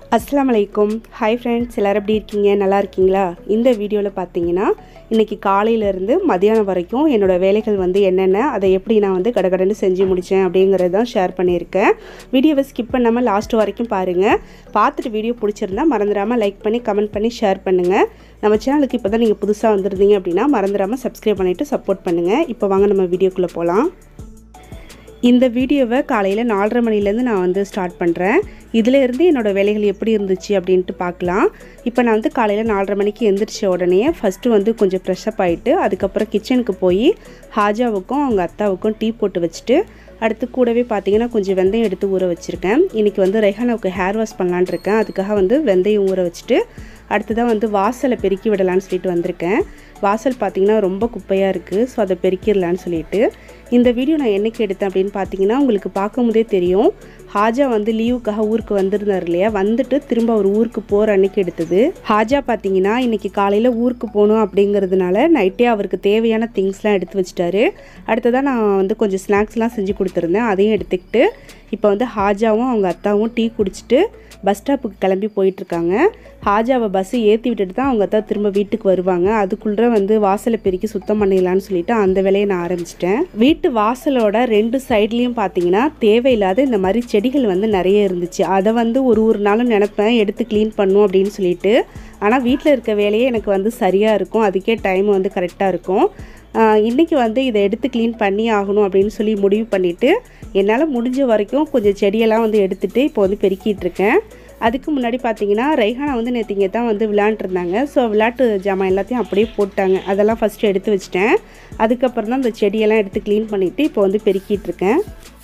அஸ்ஸலாமு அலைக்கும் hi friends எல்லோரும் எப்படி இருக்கீங்க நல்லா இருக்கீங்களா இந்த வீடியோவில் பார்த்தீங்கன்னா இன்றைக்கி காலையிலேருந்து மதியானம் வரைக்கும் என்னோடய வேலைகள் வந்து என்னென்ன அதை எப்படி நான் வந்து கடகடன்னு செஞ்சு முடித்தேன் அப்படிங்கிறது தான் ஷேர் பண்ணியிருக்கேன் வீடியோவை ஸ்கிப் பண்ணாமல் லாஸ்ட் வரைக்கும் பாருங்கள் பார்த்துட்டு வீடியோ பிடிச்சிருந்தா மறந்துடாமல் லைக் பண்ணி கமெண்ட் பண்ணி ஷேர் பண்ணுங்கள் நம்ம சேனலுக்கு இப்போ தான் நீங்கள் புதுசாக வந்திருந்தீங்க அப்படின்னா மறந்துடாமல் சப்ஸ்கிரைப் பண்ணிவிட்டு சப்போர்ட் பண்ணுங்கள் இப்போ வாங்க நம்ம வீடியோக்குள்ளே போகலாம் இந்த வீடியோவை காலையில் நாலரை மணிலேருந்து நான் வந்து ஸ்டார்ட் பண்ணுறேன் இதிலேருந்து என்னோடய வேலைகள் எப்படி இருந்துச்சு அப்படின்ட்டு பார்க்கலாம் இப்போ நான் வந்து காலையில் நாலரை மணிக்கு எந்திரிச்ச உடனே ஃபஸ்ட்டு வந்து கொஞ்சம் ஃப்ரெஷ்அப் ஆகிட்டு அதுக்கப்புறம் கிச்சனுக்கு போய் ஹாஜாவுக்கும் அவங்க அத்தாவுக்கும் டீ போட்டு வச்சுட்டு அடுத்து கூடவே பார்த்தீங்கன்னா கொஞ்சம் வெந்தயம் எடுத்து ஊற வச்சுருக்கேன் இன்றைக்கி வந்து ரெஹானாவுக்கு ஹேர் வாஷ் பண்ணலான் இருக்கேன் அதுக்காக வந்து வெந்தயம் ஊற வச்சுட்டு அடுத்ததாக வந்து வாசலை பெருக்கி விடலான்னு சொல்லிட்டு வந்திருக்கேன் வாசல் பார்த்திங்கன்னா ரொம்ப குப்பையாக இருக்குது ஸோ அதை பெருக்கிடலான்னு சொல்லிட்டு இந்த வீடியோ நான் என்னைக்கு எடுத்தேன் அப்படின்னு பார்த்தீங்கன்னா உங்களுக்கு பார்க்கும்போதே தெரியும் ஹாஜா வந்து லீவுக்காக ஊருக்கு வந்திருந்தார் இல்லையா வந்துட்டு திரும்ப அவர் ஊருக்கு போகிற அன்னைக்கு எடுத்தது ஹாஜா பார்த்தீங்கன்னா இன்றைக்கி காலையில் ஊருக்கு போகணும் அப்படிங்கிறதுனால நைட்டே அவருக்கு தேவையான திங்ஸ்லாம் எடுத்து வச்சிட்டாரு அடுத்ததாக நான் வந்து கொஞ்சம் ஸ்நாக்ஸ்லாம் செஞ்சு கொடுத்துருந்தேன் அதையும் எடுத்துக்கிட்டு இப்போ வந்து ஹாஜாவும் அவங்க அத்தாவும் டீ குடிச்சிட்டு பஸ் ஸ்டாப்புக்கு கிளம்பி போயிட்டுருக்காங்க ஹாஜாவை பஸ்ஸு ஏற்றி விட்டுட்டு தான் அவங்க அத்தா திரும்ப வீட்டுக்கு வருவாங்க அதுக்குள்ளே வந்து வாசலை பெருக்கி சுத்தம் பண்ணிடலான்னு சொல்லிட்டு அந்த வேலையை நான் ஆரம்பிச்சிட்டேன் வீட்டு வாசலோட ரெண்டு சைட்லேயும் பார்த்தீங்கன்னா தேவையில்லாத இந்த மாதிரி செடிகள் வந்து நிறைய இருந்துச்சு அதை வந்து ஒரு ஒரு நாளும் நினப்பேன் எடுத்து க்ளீன் பண்ணும் அப்படின்னு சொல்லிட்டு ஆனால் வீட்டில் இருக்க வேலையே எனக்கு வந்து சரியாக இருக்கும் அதுக்கே டைம் வந்து கரெக்டாக இருக்கும் இன்றைக்கி வந்து இதை எடுத்து க்ளீன் பண்ணி ஆகணும் அப்படின்னு சொல்லி முடிவு பண்ணிவிட்டு என்னால் முடிஞ்ச வரைக்கும் கொஞ்சம் செடியெல்லாம் வந்து எடுத்துகிட்டு இப்போ வந்து பெருக்கிட்டு இருக்கேன் அதுக்கு முன்னாடி பார்த்தீங்கன்னா ரைஹானா வந்து நேற்று தான் வந்து விளையாண்டுருந்தாங்க ஸோ விளையாட்டு ஜாமான் எல்லாத்தையும் அப்படியே போட்டாங்க அதெல்லாம் ஃபஸ்ட்டு எடுத்து வச்சிட்டேன் அதுக்கப்புறம் தான் இந்த செடியெல்லாம் எடுத்து க்ளீன் பண்ணிவிட்டு இப்போ வந்து பெருக்கிட்டு இருக்கேன்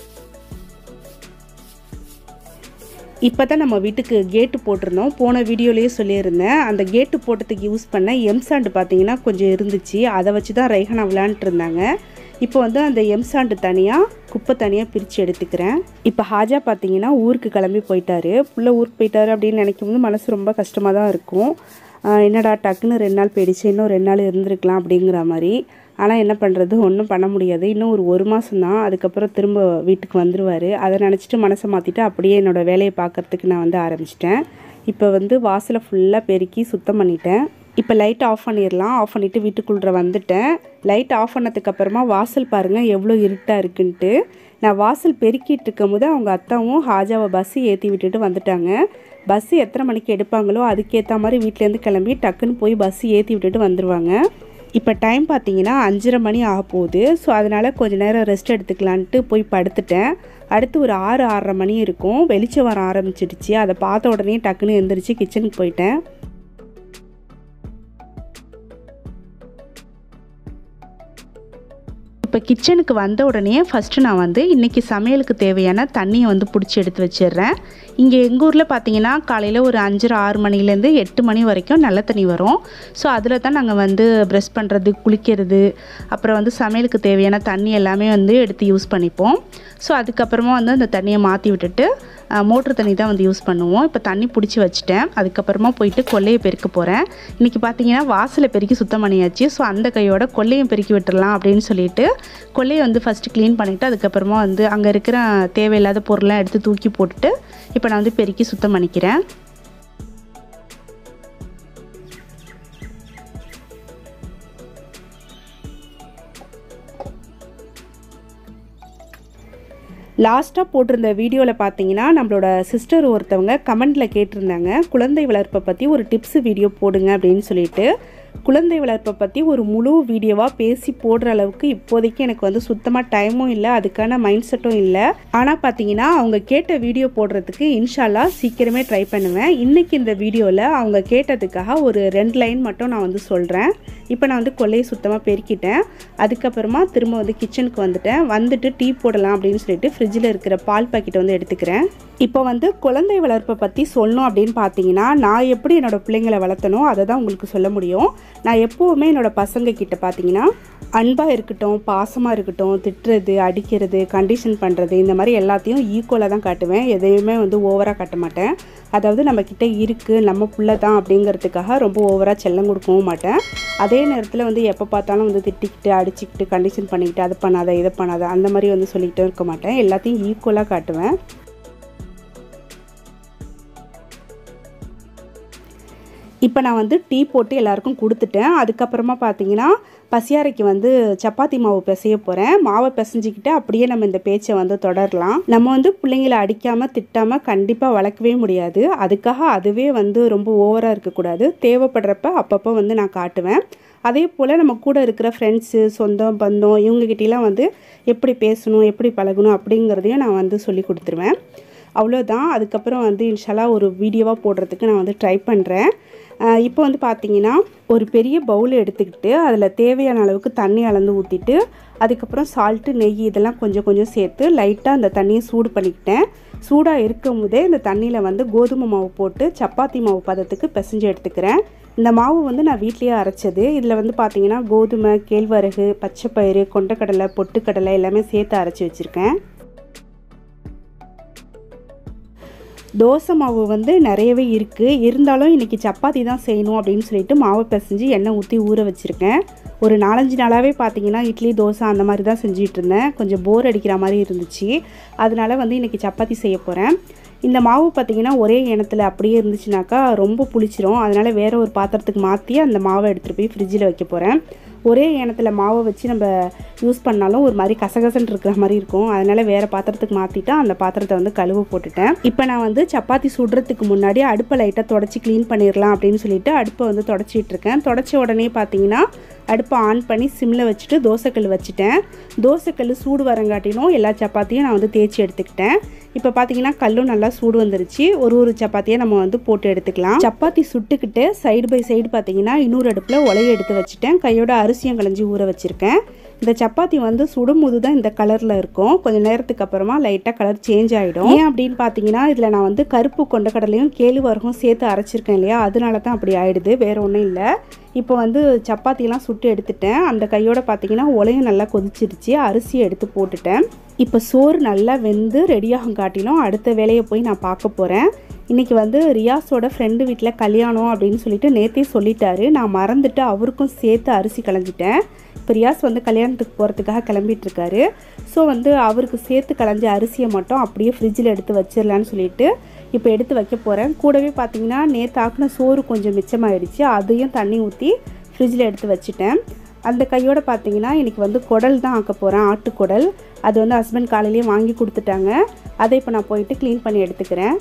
இப்போ தான் நம்ம வீட்டுக்கு கேட்டு போட்டிருந்தோம் போன வீடியோலேயே சொல்லியிருந்தேன் அந்த கேட்டு போட்டதுக்கு யூஸ் பண்ண எம்சாண்டு பார்த்தீங்கன்னா கொஞ்சம் இருந்துச்சு அதை வச்சு தான் ரைஹானா விளையாண்டுட்டு இருந்தாங்க இப்போ வந்து அந்த எம்சாண்டு தனியாக குப்பை தனியாக பிரித்து எடுத்துக்கிறேன் இப்போ ஹாஜா பார்த்தீங்கன்னா ஊருக்கு கிளம்பி போயிட்டாரு புள்ள ஊருக்கு போயிட்டாரு அப்படின்னு நினைக்கும் போது மனசு ரொம்ப கஷ்டமாக தான் இருக்கும் என்னடா டக்குன்னு ரெண்டு நாள் போயிடுச்சு இன்னும் ரெண்டு நாள் இருந்திருக்கலாம் அப்படிங்கிற மாதிரி ஆனால் என்ன பண்ணுறது ஒன்றும் பண்ண முடியாது இன்னும் ஒரு ஒரு மாதம் தான் அதுக்கப்புறம் திரும்ப வீட்டுக்கு வந்துடுவார் அதை நினச்சிட்டு மனசை மாற்றிட்டு அப்படியே என்னோடய வேலையை பார்க்குறதுக்கு நான் வந்து ஆரம்பிச்சிட்டேன் இப்போ வந்து வாசலை ஃபுல்லாக பெருக்கி சுத்தம் பண்ணிட்டேன் இப்போ லைட் ஆஃப் பண்ணிடலாம் ஆஃப் பண்ணிவிட்டு வீட்டுக்குள்ளே வந்துட்டேன் லைட் ஆஃப் பண்ணதுக்கப்புறமா வாசல் பாருங்கள் எவ்வளோ இருட்டாக இருக்குன்ட்டு நான் வாசல் பெருக்கிட்டு இருக்கும் போது அவங்க அத்தாவும் ஹாஜாவை பஸ்ஸு ஏற்றி விட்டுட்டு வந்துட்டாங்க பஸ்ஸு எத்தனை மணிக்கு எடுப்பாங்களோ அதுக்கேற்ற மாதிரி வீட்டிலேருந்து கிளம்பி டக்குன்னு போய் பஸ்ஸு ஏற்றி விட்டுட்டு வந்துடுவாங்க இப்போ டைம் பார்த்தீங்கன்னா அஞ்சரை மணி ஆக போகுது ஸோ அதனால் கொஞ்சம் நேரம் ரெஸ்ட் எடுத்துக்கலான்ட்டு போய் படுத்துட்டேன் அடுத்து ஒரு ஆறு ஆறரை மணி இருக்கும் வெளிச்சம் வர ஆரம்பிச்சிடுச்சு அதை பார்த்த உடனே டக்குன்னு எழுந்திரிச்சு கிச்சனுக்கு போயிட்டேன் இப்போ கிச்சனுக்கு வந்த உடனே ஃபஸ்ட்டு நான் வந்து இன்றைக்கி சமையலுக்கு தேவையான தண்ணியை வந்து பிடிச்சி எடுத்து வச்சிடுறேன் இங்கே எங்கள் ஊரில் பார்த்தீங்கன்னா காலையில் ஒரு அஞ்சரை ஆறு மணிலேருந்து எட்டு மணி வரைக்கும் நல்ல தண்ணி வரும் ஸோ அதில் தான் நாங்கள் வந்து ப்ரெஷ் பண்ணுறது குளிக்கிறது அப்புறம் வந்து சமையலுக்கு தேவையான தண்ணி எல்லாமே வந்து எடுத்து யூஸ் பண்ணிப்போம் ஸோ அதுக்கப்புறமா வந்து அந்த தண்ணியை மாற்றி விட்டுட்டு மோட்ரு தண்ணி தான் வந்து யூஸ் பண்ணுவோம் இப்போ தண்ணி பிடிச்சி வச்சுட்டேன் அதுக்கப்புறமா போயிட்டு கொல்லையை பெருக்க போகிறேன் இன்றைக்கி பார்த்தீங்கன்னா வாசலை பெருக்கி சுத்தம் பண்ணியாச்சு ஸோ அந்த கையோட கொல்லையும் பெருக்கி விட்டுடலாம் அப்படின்னு சொல்லிட்டு கொல்லையை வந்து ஃபஸ்ட்டு க்ளீன் பண்ணிவிட்டு அதுக்கப்புறமா வந்து அங்கே இருக்கிற தேவையில்லாத பொருள்லாம் எடுத்து தூக்கி போட்டுட்டு இப்போ நான் வந்து பெருக்கி சுத்தம் பண்ணிக்கிறேன் லாஸ்ட்டாக போட்டிருந்த வீடியோவில் பார்த்தீங்கன்னா நம்மளோட சிஸ்டர் ஒருத்தவங்க கமெண்டில் கேட்டிருந்தாங்க குழந்தை வளர்ப்பை பற்றி ஒரு டிப்ஸ் வீடியோ போடுங்க அப்படின்னு சொல்லிட்டு குழந்தை வளர்ப்பை பற்றி ஒரு முழு வீடியோவாக பேசி போடுற அளவுக்கு இப்போதைக்கு எனக்கு வந்து சுத்தமாக டைமும் இல்லை அதுக்கான மைண்ட் செட்டும் இல்லை ஆனால் பார்த்தீங்கன்னா அவங்க கேட்ட வீடியோ போடுறதுக்கு இன்ஷால்லா சீக்கிரமே ட்ரை பண்ணுவேன் இன்றைக்கி இந்த வீடியோவில் அவங்க கேட்டதுக்காக ஒரு ரெண்டு லைன் மட்டும் நான் வந்து சொல்கிறேன் இப்போ நான் வந்து கொல்லையை சுத்தமாக பெருக்கிட்டேன் அதுக்கப்புறமா திரும்ப வந்து கிச்சனுக்கு வந்துட்டேன் வந்துட்டு டீ போடலாம் அப்படின்னு சொல்லிட்டு ஃப்ரிட்ஜில் இருக்கிற பால் பாக்கெட்டை வந்து எடுத்துக்கிறேன் இப்போ வந்து குழந்தை வளர்ப்பை பற்றி சொல்லணும் அப்படின்னு பார்த்தீங்கன்னா நான் எப்படி என்னோடய பிள்ளைங்களை வளர்த்தனோ அதை தான் உங்களுக்கு சொல்ல முடியும் நான் எப்போவுமே என்னோடய பசங்க கிட்ட பார்த்தீங்கன்னா அன்பாக இருக்கட்டும் பாசமாக இருக்கட்டும் திட்டுறது அடிக்கிறது கண்டிஷன் பண்ணுறது இந்த மாதிரி எல்லாத்தையும் ஈக்குவலாக தான் காட்டுவேன் எதையுமே வந்து ஓவராக காட்ட மாட்டேன் அதாவது நம்மக்கிட்ட இருக்குது நம்ம பிள்ளை தான் அப்படிங்கிறதுக்காக ரொம்ப ஓவராக செல்லம் கொடுக்கவும் மாட்டேன் அதே நேரத்தில் வந்து எப்போ பார்த்தாலும் வந்து திட்டிக்கிட்டு அடிச்சுக்கிட்டு கண்டிஷன் பண்ணிக்கிட்டு அதை பண்ணாத இதை பண்ணாத அந்த மாதிரி வந்து சொல்லிக்கிட்டே இருக்க மாட்டேன் எல்லாத்தையும் ஈக்குவலாக காட்டுவேன் இப்போ நான் வந்து டீ போட்டு எல்லாருக்கும் கொடுத்துட்டேன் அதுக்கப்புறமா பார்த்தீங்கன்னா பசியாரைக்கு வந்து சப்பாத்தி மாவு பிசைய போகிறேன் மாவை பிசைஞ்சிக்கிட்டு அப்படியே நம்ம இந்த பேச்சை வந்து தொடரலாம் நம்ம வந்து பிள்ளைங்களை அடிக்காமல் திட்டாமல் கண்டிப்பாக வளர்க்கவே முடியாது அதுக்காக அதுவே வந்து ரொம்ப ஓவராக இருக்கக்கூடாது தேவைப்படுறப்ப அப்பப்போ வந்து நான் காட்டுவேன் அதே போல் நம்ம கூட இருக்கிற ஃப்ரெண்ட்ஸு சொந்தம் பந்தம் இவங்ககிட்டலாம் வந்து எப்படி பேசணும் எப்படி பழகணும் அப்படிங்கிறதையும் நான் வந்து சொல்லி கொடுத்துருவேன் அவ்வளோதான் அதுக்கப்புறம் வந்து இன்ஷாலா ஒரு வீடியோவாக போடுறதுக்கு நான் வந்து ட்ரை பண்ணுறேன் இப்போ வந்து பார்த்தீங்கன்னா ஒரு பெரிய பவுல் எடுத்துக்கிட்டு அதில் தேவையான அளவுக்கு தண்ணி அளந்து ஊற்றிட்டு அதுக்கப்புறம் சால்ட்டு நெய் இதெல்லாம் கொஞ்சம் கொஞ்சம் சேர்த்து லைட்டாக அந்த தண்ணியை சூடு பண்ணிக்கிட்டேன் சூடாக இருக்கும் போதே இந்த தண்ணியில் வந்து கோதுமை மாவு போட்டு சப்பாத்தி மாவு பதத்துக்கு பிசைஞ்சு எடுத்துக்கிறேன் இந்த மாவு வந்து நான் வீட்லேயே அரைச்சது இதில் வந்து பார்த்தீங்கன்னா கோதுமை கேழ்வரகு பச்சைப்பயிறு கொண்டக்கடலை பொட்டுக்கடலை எல்லாமே சேர்த்து அரைச்சி வச்சுருக்கேன் தோசை மாவு வந்து நிறையவே இருக்குது இருந்தாலும் இன்றைக்கி சப்பாத்தி தான் செய்யணும் அப்படின்னு சொல்லிட்டு மாவை பிசைஞ்சு எண்ணெய் ஊற்றி ஊற வச்சுருக்கேன் ஒரு நாலஞ்சு நாளாகவே பார்த்தீங்கன்னா இட்லி தோசை அந்த மாதிரி தான் செஞ்சுட்டு இருந்தேன் கொஞ்சம் போர் அடிக்கிற மாதிரி இருந்துச்சு அதனால வந்து இன்றைக்கி சப்பாத்தி செய்ய போகிறேன் இந்த மாவு பார்த்திங்கன்னா ஒரே எண்ணத்தில் அப்படியே இருந்துச்சுனாக்கா ரொம்ப புளிச்சிரும் அதனால் வேறு ஒரு பாத்திரத்துக்கு மாற்றி அந்த மாவை எடுத்துகிட்டு போய் ஃப்ரிட்ஜில் வைக்க போகிறேன் ஒரே எண்ணத்தில் மாவை வச்சு நம்ம யூஸ் பண்ணாலும் ஒரு மாதிரி கசகசன்னு இருக்கிற மாதிரி இருக்கும் அதனால் வேறு பாத்திரத்துக்கு மாற்றிட்டு அந்த பாத்திரத்தை வந்து கழுவ போட்டுட்டேன் இப்போ நான் வந்து சப்பாத்தி சுடுறதுக்கு முன்னாடி அடுப்பை லைட்டாக தொடச்சி க்ளீன் பண்ணிடலாம் அப்படின்னு சொல்லிட்டு அடுப்பை வந்து தொடச்சிட்டு இருக்கேன் தொடச்ச உடனே பார்த்தீங்கன்னா அடுப்பை ஆன் பண்ணி சிம்மில் வச்சுட்டு தோசைக்கல் வச்சுட்டேன் தோசைக்கல் சூடு வரங்காட்டிலும் எல்லா சப்பாத்தியும் நான் வந்து தேய்ச்சி எடுத்துக்கிட்டேன் இப்போ பார்த்தீங்கன்னா கல்லும் நல்லா சூடு வந்துருச்சு ஒரு ஒரு சப்பாத்தியை நம்ம வந்து போட்டு எடுத்துக்கலாம் சப்பாத்தி சுட்டுக்கிட்டு சைடு பை சைடு பார்த்தீங்கன்னா இன்னொரு அடுப்பில் உலைய எடுத்து வச்சுட்டேன் கையோட அரிசியும் களைஞ்சி ஊற வச்சுருக்கேன் இந்த சப்பாத்தி வந்து சுடும்போது தான் இந்த கலரில் இருக்கும் கொஞ்சம் நேரத்துக்கு அப்புறமா லைட்டாக கலர் சேஞ்ச் ஆகிடும் ஏன் அப்படின்னு பார்த்தீங்கன்னா இதில் நான் வந்து கருப்பு கொண்டக்கடலையும் கேழ்வரகும் சேர்த்து அரைச்சிருக்கேன் இல்லையா அதனால தான் அப்படி ஆயிடுது வேறு ஒன்றும் இல்லை இப்போ வந்து சப்பாத்திலாம் சுட்டு எடுத்துட்டேன் அந்த கையோட பார்த்தீங்கன்னா உலையும் நல்லா கொதிச்சிருச்சு அரிசியை எடுத்து போட்டுட்டேன் இப்போ சோறு நல்லா வெந்து ரெடியாகும் காட்டிலும் அடுத்த வேலையை போய் நான் பார்க்க போகிறேன் இன்றைக்கி வந்து ரியாஸோட ஃப்ரெண்டு வீட்டில் கல்யாணம் அப்படின்னு சொல்லிட்டு நேற்றே சொல்லிட்டாரு நான் மறந்துட்டு அவருக்கும் சேர்த்து அரிசி களைஞ்சிட்டேன் இப்போ ரியாஸ் வந்து கல்யாணத்துக்கு போகிறதுக்காக கிளம்பிட்டு இருக்காரு ஸோ வந்து அவருக்கு சேர்த்து களைஞ்ச அரிசியை மட்டும் அப்படியே ஃப்ரிட்ஜில் எடுத்து வச்சிடலான்னு சொல்லிட்டு இப்போ எடுத்து வைக்க போகிறேன் கூடவே பார்த்தீங்கன்னா நேற்று ஆக்கின சோறு கொஞ்சம் மிச்சமாயிடுச்சு அதையும் தண்ணி ஊற்றி ஃப்ரிட்ஜில் எடுத்து வச்சுட்டேன் அந்த கையோட பார்த்தீங்கன்னா இன்றைக்கி வந்து குடல் தான் ஆக்க போகிறேன் ஆட்டுக்குடல் அது வந்து ஹஸ்பண்ட் காலையிலேயே வாங்கி கொடுத்துட்டாங்க அதை இப்போ நான் போயிட்டு க்ளீன் பண்ணி எடுத்துக்கிறேன்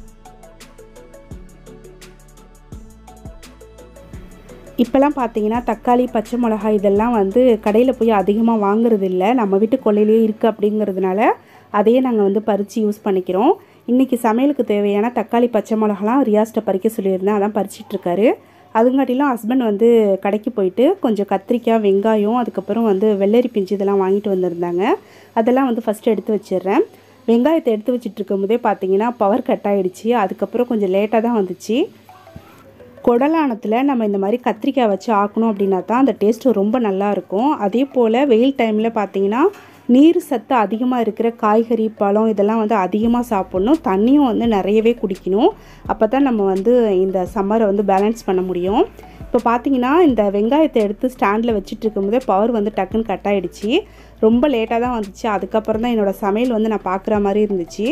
இப்போல்லாம் பார்த்தீங்கன்னா தக்காளி பச்சை மிளகாய் இதெல்லாம் வந்து கடையில் போய் அதிகமாக வாங்குறது இல்லை நம்ம வீட்டு கொள்ளையிலேயே இருக்குது அப்படிங்கிறதுனால அதையே நாங்கள் வந்து பறித்து யூஸ் பண்ணிக்கிறோம் இன்றைக்கி சமையலுக்கு தேவையான தக்காளி பச்சை மிளகாலாம் ரியாஸ்ட்டை பறிக்க சொல்லியிருந்தேன் அதான் பறிச்சிட்ருக்காரு அதுங்காட்டிலும் ஹஸ்பண்ட் வந்து கடைக்கு போயிட்டு கொஞ்சம் கத்திரிக்காய் வெங்காயம் அதுக்கப்புறம் வந்து வெள்ளரி பிஞ்சு இதெல்லாம் வாங்கிட்டு வந்திருந்தாங்க அதெல்லாம் வந்து ஃபஸ்ட்டு எடுத்து வச்சிடுறேன் வெங்காயத்தை எடுத்து வச்சுட்டு இருக்கும்போதே பார்த்தீங்கன்னா பவர் கட் ஆகிடுச்சு அதுக்கப்புறம் கொஞ்சம் லேட்டாக தான் வந்துச்சு குடலானத்தில் நம்ம இந்த மாதிரி கத்திரிக்காய் வச்சு ஆக்கணும் அப்படின்னா தான் அந்த டேஸ்ட்டு ரொம்ப நல்லாயிருக்கும் அதே போல் வெயில் டைமில் பார்த்தீங்கன்னா நீர் சத்து அதிகமாக இருக்கிற காய்கறி பழம் இதெல்லாம் வந்து அதிகமாக சாப்பிட்ணும் தண்ணியும் வந்து நிறையவே குடிக்கணும் அப்போ தான் நம்ம வந்து இந்த சம்மரை வந்து பேலன்ஸ் பண்ண முடியும் இப்போ பார்த்தீங்கன்னா இந்த வெங்காயத்தை எடுத்து ஸ்டாண்டில் வச்சுட்டு இருக்கும்போதே பவர் வந்து டக்குன்னு கட் ஆகிடுச்சு ரொம்ப லேட்டாக தான் வந்துச்சு அதுக்கப்புறம் தான் என்னோடய சமையல் வந்து நான் பார்க்குற மாதிரி இருந்துச்சு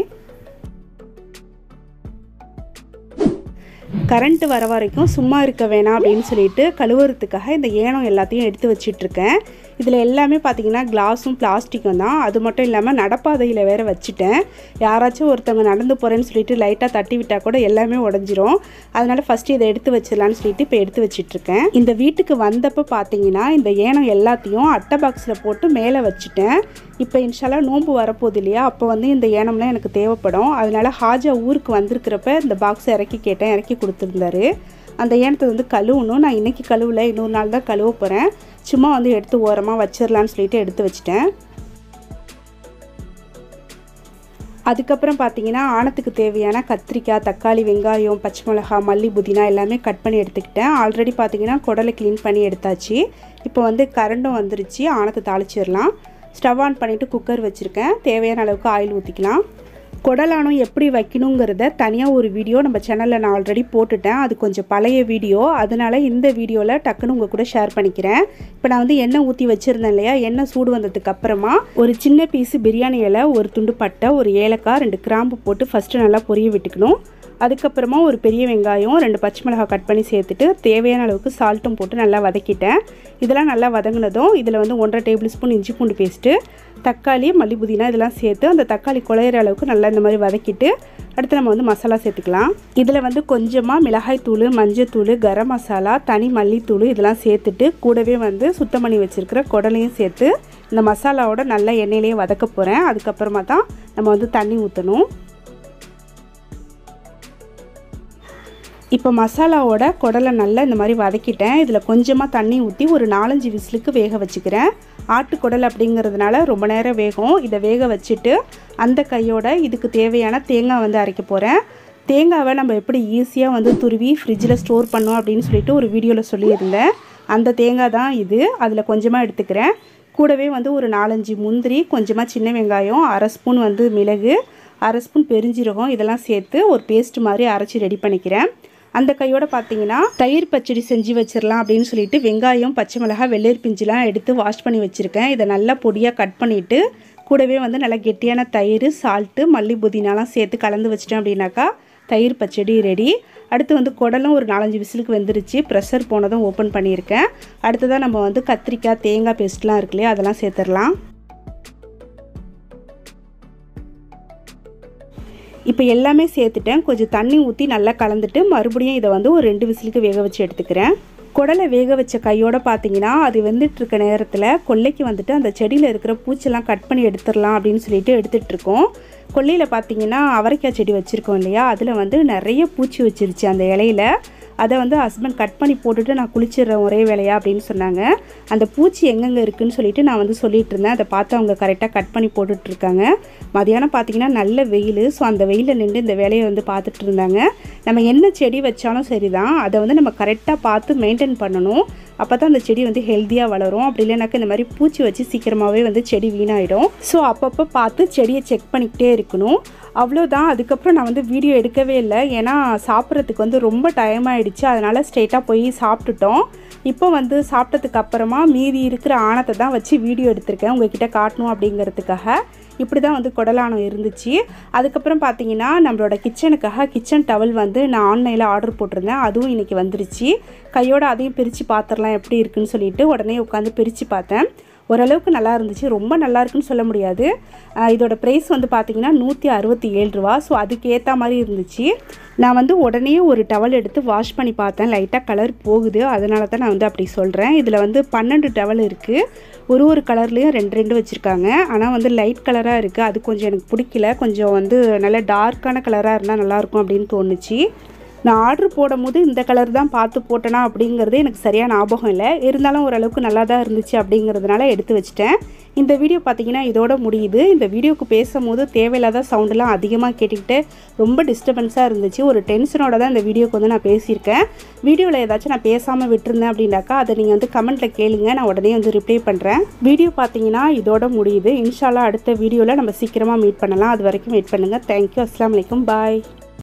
கரண்ட்டு வர வரைக்கும் சும்மா இருக்க வேணாம் அப்படின்னு சொல்லிட்டு கழுவுறதுக்காக இந்த ஏனம் எல்லாத்தையும் எடுத்து வச்சிட்ருக்கேன் இதில் எல்லாமே பார்த்தீங்கன்னா கிளாஸும் பிளாஸ்டிக்கும் தான் அது மட்டும் இல்லாமல் நடப்பாதையில் வேற வச்சுட்டேன் யாராச்சும் ஒருத்தவங்க நடந்து போகிறேன்னு சொல்லிட்டு லைட்டாக தட்டி விட்டால் கூட எல்லாமே உடஞ்சிரும் அதனால் ஃபஸ்ட்டு இதை எடுத்து வச்சிடலான்னு சொல்லிட்டு இப்போ எடுத்து வச்சிட்ருக்கேன் இந்த வீட்டுக்கு வந்தப்போ பார்த்தீங்கன்னா இந்த ஏனம் எல்லாத்தையும் அட்டை பாக்ஸில் போட்டு மேலே வச்சுட்டேன் இப்போ இன்ஷால்லா நோன்பு வரப்போகுது இல்லையா அப்போ வந்து இந்த ஏனம்லாம் எனக்கு தேவைப்படும் அதனால ஹாஜா ஊருக்கு வந்திருக்கிறப்ப இந்த பாக்ஸை இறக்கி கேட்டேன் இறக்கி கொடுத்துருந்தாரு அந்த ஏனத்தை வந்து கழுவணும் நான் இன்றைக்கி கழுவல இன்னொரு நாள் தான் கழுவ போகிறேன் சும்மா வந்து எடுத்து ஓரமாக வச்சிடலான்னு சொல்லிட்டு எடுத்து வச்சிட்டேன் அதுக்கப்புறம் பார்த்தீங்கன்னா ஆணத்துக்கு தேவையான கத்திரிக்காய் தக்காளி வெங்காயம் பச்சை மிளகா மல்லி புதினா எல்லாமே கட் பண்ணி எடுத்துக்கிட்டேன் ஆல்ரெடி பார்த்தீங்கன்னா குடலை க்ளீன் பண்ணி எடுத்தாச்சு இப்போ வந்து கரண்டும் வந்துருச்சு ஆணத்தை தாளிச்சிடலாம் ஸ்டவ் ஆன் பண்ணிவிட்டு குக்கர் வச்சுருக்கேன் தேவையான அளவுக்கு ஆயில் ஊற்றிக்கலாம் குடலானம் எப்படி வைக்கணுங்கிறத தனியாக ஒரு வீடியோ நம்ம சேனலில் நான் ஆல்ரெடி போட்டுட்டேன் அது கொஞ்சம் பழைய வீடியோ அதனால் இந்த வீடியோவில் டக்குன்னு உங்கள் கூட ஷேர் பண்ணிக்கிறேன் இப்போ நான் வந்து எண்ணெய் ஊற்றி வச்சுருந்தேன் இல்லையா எண்ணெய் சூடு வந்ததுக்கு அப்புறமா ஒரு சின்ன பீஸு பிரியாணி இலை ஒரு துண்டு பட்டை ஒரு ஏலக்காய் ரெண்டு கிராம்பு போட்டு ஃபஸ்ட்டு நல்லா பொரிய விட்டுக்கணும் அதுக்கப்புறமா ஒரு பெரிய வெங்காயம் ரெண்டு பச்சை மிளகாய் கட் பண்ணி சேர்த்துட்டு தேவையான அளவுக்கு சால்ட்டும் போட்டு நல்லா வதக்கிட்டேன் இதெல்லாம் நல்லா வதங்கினதும் இதில் வந்து ஒன்றரை டேபிள் ஸ்பூன் இஞ்சி பூண்டு பேஸ்ட்டு தக்காளி மல்லி புதினா இதெல்லாம் சேர்த்து அந்த தக்காளி குழையிற அளவுக்கு நல்லா இந்த மாதிரி வதக்கிட்டு அடுத்து நம்ம வந்து மசாலா சேர்த்துக்கலாம் இதில் வந்து கொஞ்சமாக மிளகாய் தூள் மஞ்சத்தூள் கரம் மசாலா தனி மல்லித்தூள் இதெல்லாம் சேர்த்துட்டு கூடவே வந்து சுத்தம் பண்ணி வச்சுருக்கிற குடலையும் சேர்த்து இந்த மசாலாவோட நல்லா எண்ணெயிலேயே வதக்க போகிறேன் அதுக்கப்புறமா தான் நம்ம வந்து தண்ணி ஊற்றணும் இப்போ மசாலாவோட குடலை நல்லா இந்த மாதிரி வதக்கிட்டேன் இதில் கொஞ்சமாக தண்ணி ஊற்றி ஒரு நாலஞ்சு விசிலுக்கு வேக வச்சுக்கிறேன் ஆட்டுக்குடல் அப்படிங்கிறதுனால ரொம்ப நேரம் வேகும் இதை வேக வச்சுட்டு அந்த கையோட இதுக்கு தேவையான தேங்காய் வந்து அரைக்க போகிறேன் தேங்காவை நம்ம எப்படி ஈஸியாக வந்து துருவி ஃப்ரிட்ஜில் ஸ்டோர் பண்ணோம் அப்படின்னு சொல்லிட்டு ஒரு வீடியோவில் சொல்லியிருந்தேன் அந்த தேங்காய் தான் இது அதில் கொஞ்சமாக எடுத்துக்கிறேன் கூடவே வந்து ஒரு நாலஞ்சு முந்திரி கொஞ்சமாக சின்ன வெங்காயம் அரை ஸ்பூன் வந்து மிளகு அரை ஸ்பூன் பெருஞ்சீரகம் இதெல்லாம் சேர்த்து ஒரு பேஸ்ட் மாதிரி அரைச்சி ரெடி பண்ணிக்கிறேன் அந்த கையோட பார்த்தீங்கன்னா தயிர் பச்சடி செஞ்சு வச்சிடலாம் அப்படின்னு சொல்லிட்டு வெங்காயம் பச்சை மிளகாய் வெள்ளரி பிஞ்சுலாம் எடுத்து வாஷ் பண்ணி வச்சுருக்கேன் இதை நல்லா பொடியாக கட் பண்ணிவிட்டு கூடவே வந்து நல்லா கெட்டியான தயிர் சால்ட்டு மல்லி புதினாலாம் சேர்த்து கலந்து வச்சிட்டேன் அப்படின்னாக்கா தயிர் பச்சடி ரெடி அடுத்து வந்து குடலும் ஒரு நாலஞ்சு விசிலுக்கு வெந்துருச்சு ப்ரெஷர் போனதும் ஓப்பன் பண்ணியிருக்கேன் அடுத்ததாக நம்ம வந்து கத்திரிக்காய் தேங்காய் பேஸ்ட்லாம் இருக்கு இல்லையா அதெல்லாம் சேர்த்துடலாம் இப்போ எல்லாமே சேர்த்துட்டேன் கொஞ்சம் தண்ணி ஊற்றி நல்லா கலந்துட்டு மறுபடியும் இதை வந்து ஒரு ரெண்டு விசிலுக்கு வேக வச்சு எடுத்துக்கிறேன் குடலை வேக வச்ச கையோட பார்த்தீங்கன்னா அது வெந்துட்டு இருக்க நேரத்தில் கொல்லைக்கு வந்துட்டு அந்த செடியில் இருக்கிற பூச்செல்லாம் கட் பண்ணி எடுத்துடலாம் அப்படின்னு சொல்லிட்டு எடுத்துகிட்டு இருக்கோம் கொல்லையில் பார்த்தீங்கன்னா அவரைக்காய் செடி வச்சுருக்கோம் இல்லையா அதில் வந்து நிறைய பூச்சி வச்சிருச்சு அந்த இலையில அதை வந்து ஹஸ்பண்ட் கட் பண்ணி போட்டுட்டு நான் குளிச்சிடுறேன் ஒரே வேலையா அப்படின்னு சொன்னாங்க அந்த பூச்சி எங்கெங்கே இருக்குன்னு சொல்லிட்டு நான் வந்து சொல்லிட்டு இருந்தேன் அதை பார்த்து அவங்க கரெக்டாக கட் பண்ணி போட்டுட்டு இருக்காங்க மதியானம் பார்த்தீங்கன்னா நல்ல வெயில் ஸோ அந்த வெயிலில் நின்று இந்த வேலையை வந்து பார்த்துட்டு இருந்தாங்க நம்ம என்ன செடி வச்சாலும் சரி தான் அதை வந்து நம்ம கரெக்டாக பார்த்து மெயின்டைன் பண்ணணும் அப்போ தான் அந்த செடி வந்து ஹெல்த்தியாக வளரும் அப்படி இல்லைனாக்கா இந்த மாதிரி பூச்சி வச்சு சீக்கிரமாகவே வந்து செடி வீணாயிடும் ஸோ அப்பப்போ பார்த்து செடியை செக் பண்ணிக்கிட்டே இருக்கணும் அவ்வளோதான் அதுக்கப்புறம் நான் வந்து வீடியோ எடுக்கவே இல்லை ஏன்னா சாப்பிட்றதுக்கு வந்து ரொம்ப டைம் ஆகிடுச்சு அதனால் ஸ்ட்ரெயிட்டாக போய் சாப்பிட்டுட்டோம் இப்போ வந்து சாப்பிட்டதுக்கு அப்புறமா மீதி இருக்கிற ஆணத்தை தான் வச்சு வீடியோ எடுத்திருக்கேன் உங்ககிட்ட காட்டணும் அப்படிங்கிறதுக்காக இப்படி தான் வந்து குடலானம் இருந்துச்சு அதுக்கப்புறம் பார்த்தீங்கன்னா நம்மளோட கிச்சனுக்காக கிச்சன் டவல் வந்து நான் ஆன்லைனில் ஆர்டர் போட்டிருந்தேன் அதுவும் இன்றைக்கி வந்துருச்சு கையோட அதையும் பிரித்து பார்த்துடலாம் எப்படி இருக்குன்னு சொல்லிட்டு உடனே உட்காந்து பிரித்து பார்த்தேன் ஓரளவுக்கு நல்லா இருந்துச்சு ரொம்ப நல்லா இருக்குன்னு சொல்ல முடியாது ஆஹ் இதோட ப்ரைஸ் வந்து பார்த்தீங்கன்னா நூற்றி அறுபத்தி ஏழு ரூபா ஸோ அதுக்கு ஏற்ற மாதிரி இருந்துச்சு நான் வந்து உடனே ஒரு டவல் எடுத்து வாஷ் பண்ணி பார்த்தேன் லைட்டாக கலர் போகுது அதனால தான் நான் வந்து அப்படி சொல்கிறேன் இதில் வந்து பன்னெண்டு டவல் இருக்குது ஒரு ஒரு கலர்லேயும் ரெண்டு ரெண்டு வச்சுருக்காங்க ஆனால் வந்து லைட் கலராக இருக்குது அது கொஞ்சம் எனக்கு பிடிக்கல கொஞ்சம் வந்து நல்ல டார்க்கான கலராக இருந்தால் நல்லாயிருக்கும் அப்படின்னு தோணுச்சு நான் ஆர்டர் போடும்போது இந்த கலர் தான் பார்த்து போட்டேனா அப்படிங்கிறது எனக்கு சரியான ஞாபகம் இல்லை இருந்தாலும் ஓரளவுக்கு நல்லா தான் இருந்துச்சு அப்படிங்கிறதுனால எடுத்து வச்சிட்டேன் இந்த வீடியோ பார்த்தீங்கன்னா இதோட முடியுது இந்த வீடியோக்கு பேசும்போது தேவையில்லாத சவுண்டெல்லாம் அதிகமாக கேட்டுக்கிட்டு ரொம்ப டிஸ்டர்பன்ஸாக இருந்துச்சு ஒரு டென்ஷனோட தான் இந்த வீடியோக்கு வந்து நான் பேசியிருக்கேன் வீடியோவில் ஏதாச்சும் நான் பேசாமல் விட்டுருந்தேன் அப்படின்னாக்கா அதை நீங்கள் வந்து கமெண்ட்டில் கேளுங்க நான் உடனே வந்து ரிப்ளை பண்ணுறேன் வீடியோ பார்த்தீங்கன்னா இதோட முடியுது இன்ஷால்லா அடுத்த வீடியோவில் நம்ம சீக்கிரமாக மீட் பண்ணலாம் அது வரைக்கும் வெயிட் பண்ணுங்கள் தேங்க்யூ அஸ்லாம் வலைக்கம் பாய்